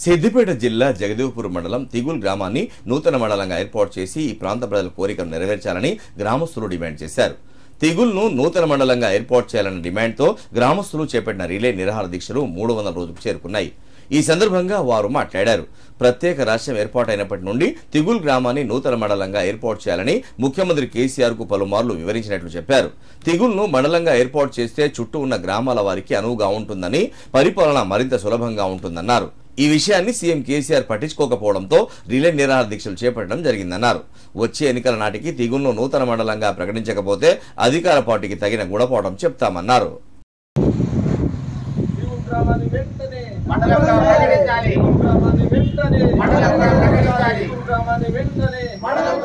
సిద్దిపేట జిల్లా జగదేవ్పూర్ మండలం తిగుల్ గ్రామాన్ని నూతన మండలంగా ఏర్పాటు చేసి ఈ ప్రాంత ప్రజల కోరికను నెరవేర్చాలని గ్రామస్తులు డిమాండ్ చేశారు తిగుల్ను నూతన మండలంగా ఏర్పాటు చేయాలన్న డిమాండ్తో గ్రామస్తులు చేపట్టిన రిలే నిరాహార దీక్షలు మూడు వందల రోజుకు చేరుకున్నాయి ఈ సందర్భంగా వారు మాట్లాడారు ప్రత్యేక రాష్ట్రం ఏర్పాటైనప్పటి నుండి తిగుల్ గ్రామాన్ని నూతన మండలంగా ఏర్పాటు చేయాలని ముఖ్యమంత్రి కేసీఆర్ కు పలుమార్లు వివరించినట్లు చెప్పారు తిగుల్ను మండలంగా ఏర్పాటు చేస్తే చుట్టూ ఉన్న గ్రామాల వారికి అనువుగా ఉంటుందని పరిపాలన మరింత సులభంగా ఉంటుందన్నారు ఈ విషయాన్ని సీఎం కేసీఆర్ పట్టించుకోకపోవడంతో రిలే నిరాహార దీక్షలు చేపట్టడం జరిగిందన్నారు వచ్చే ఎన్నికల నాటికి తిగుల్ను నూతన మండలంగా ప్రకటించకపోతే అధికార పార్టీకి తగిన గుణపాఠం చెప్తామన్నారు గ్రామాన్ని వెంటనే మండలంగా ప్రకటించాలి గ్రామాన్ని వెంటనే మండలంగా ప్రకటించాలి గ్రామాన్ని వెంటనే మండలంగా